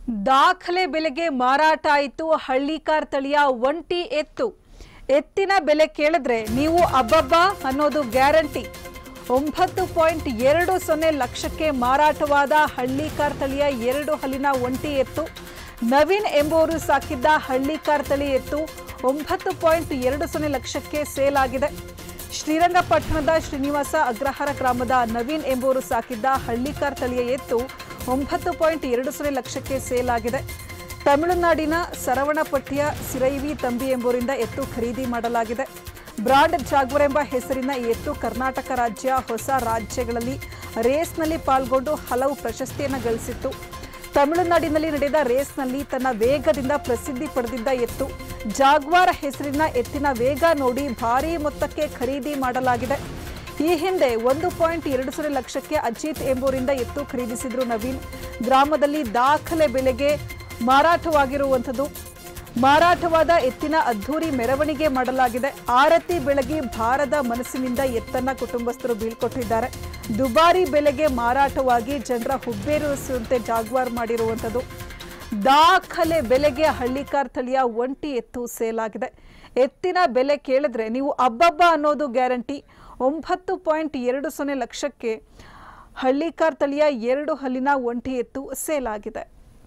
ದಾಖಲೆ ಬೆಲೆಗೆ ಮಾರಾಟ ಆಯಿತು ಹಳ್ಳಿಕಾರ್ ತಳಿಯ ಒಂಟಿ ಎತ್ತು ಎತ್ತಿನ ಬೆಲೆ ಕೇಳಿದ್ರೆ ನೀವು ಅಬ್ಬಬ್ಬ ಅನ್ನೋದು ಗ್ಯಾರಂಟಿ ಒಂಬತ್ತು ಪಾಯಿಂಟ್ ಎರಡು ಸೊನ್ನೆ ಲಕ್ಷಕ್ಕೆ ಮಾರಾಟವಾದ ಹಳ್ಳಿಕಾರ್ ತಳಿಯ ಎರಡು ಹಲ್ಲಿನ ಒಂಟಿ ಎತ್ತು ನವೀನ್ ಎಂಬುವರು ಸಾಕಿದ್ದ ಹಳ್ಳಿಕಾರ್ ತಳಿ ಎತ್ತು ಒಂಬತ್ತು ಪಾಯಿಂಟ್ ಎರಡು ಸೊನ್ನೆ ಲಕ್ಷಕ್ಕೆ ಸೇಲ್ ಆಗಿದೆ ಶ್ರೀರಂಗಪಟ್ಟಣದ ಶ್ರೀನಿವಾಸ ಅಗ್ರಹಾರ ಗ್ರಾಮದ ನವೀನ್ ಎಂಬುವರು ಸಾಕಿದ್ದ ಹಳ್ಳಿಕಾರ್ ತಳಿಯ ಎತ್ತು ಒಂಬತ್ತು ಪಾಯಿಂಟ್ ಎರಡು ಸೊನ್ನೆ ಲಕ್ಷಕ್ಕೆ ಸೇಲ್ ಆಗಿದೆ ತಮಿಳುನಾಡಿನ ಸರವಣಪಟ್ಟಿಯ ಸಿರೈವಿ ತಂಬಿ ಎಂಬುವರಿಂದ ಎತ್ತು ಖರೀದಿ ಮಾಡಲಾಗಿದೆ ಬ್ರಾಡ್ ಜಾಗ್ವರ್ ಎಂಬ ಹೆಸರಿನ ಈ ಎತ್ತು ಕರ್ನಾಟಕ ರಾಜ್ಯ ಹೊಸ ರಾಜ್ಯಗಳಲ್ಲಿ ರೇಸ್ನಲ್ಲಿ ಪಾಲ್ಗೊಂಡು ಹಲವು ಪ್ರಶಸ್ತಿಯನ್ನು ಗಳಿಸಿತ್ತು ತಮಿಳುನಾಡಿನಲ್ಲಿ ನಡೆದ ರೇಸ್ನಲ್ಲಿ ತನ್ನ ವೇಗದಿಂದ ಪ್ರಸಿದ್ಧಿ ಪಡೆದಿದ್ದ ಎತ್ತು ಜಾಗ್ವಾರ್ ಹೆಸರಿನ ಎತ್ತಿನ ವೇಗ ನೋಡಿ ಭಾರೀ ಮೊತ್ತಕ್ಕೆ ಖರೀದಿ ಮಾಡಲಾಗಿದೆ ಈ ಹಿಂದೆ ಒಂದು ಪಾಯಿಂಟ್ ಎರಡು ಸೊನ್ನೆ ಲಕ್ಷಕ್ಕೆ ಅಜಿತ್ ಎಂಬುವರಿಂದ ಎತ್ತು ಖರೀದಿಸಿದ್ರು ನವೀನ್ ಗ್ರಾಮದಲ್ಲಿ ದಾಖಲೆ ಬೆಲೆಗೆ ಮಾರಾಟವಾಗಿರುವಂಥದ್ದು ಮಾರಾಟವಾದ ಎತ್ತಿನ ಅದ್ಧೂರಿ ಮೆರವಣಿಗೆ ಮಾಡಲಾಗಿದೆ ಆರತಿ ಬೆಳಗಿ ಭಾರದ ಮನಸ್ಸಿನಿಂದ ಎತ್ತನ್ನ ಕುಟುಂಬಸ್ಥರು ಬೀಳ್ಕೊಟ್ಟಿದ್ದಾರೆ ದುಬಾರಿ ಬೆಲೆಗೆ ಮಾರಾಟವಾಗಿ ಜನರ ಹುಬ್ಬೇರಿಸುವಂತೆ ಜಾಗ್ವಾರ್ ಮಾಡಿರುವಂಥದ್ದು ದಾಖಲೆ ಬೆಲೆಗೆ ಹಳ್ಳಿಕಾರ್ ತಳಿಯ ಒಂಟಿ ಎತ್ತು ಸೇಲ್ ಆಗಿದೆ ಎತ್ತಿನ ಬೆಲೆ ಕೇಳಿದ್ರೆ ನೀವು ಅಬ್ಬಬ್ಬ ಅನ್ನೋದು ಗ್ಯಾರಂಟಿ ಒಂಬತ್ತು ಪಾಯಿಂಟ್ ಎರಡು ಸೊನ್ನೆ ಲಕ್ಷಕ್ಕೆ ಹಳ್ಳಿಕಾರ್ ತಳಿಯ ಎರಡು ಹಲ್ಲಿನ ಒಂಟಿ ಎತ್ತು ಸೇಲ್ ಆಗಿದೆ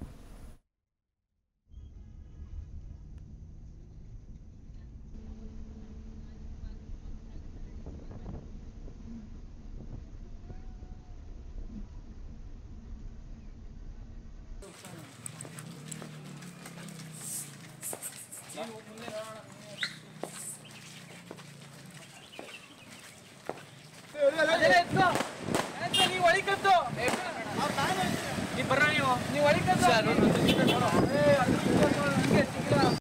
ನೀವು ಒಳಿಕತ್ತು ನೀವು ಬರ್ರ ನೀವು ನೀವು ಒಳಿಕತ್ತು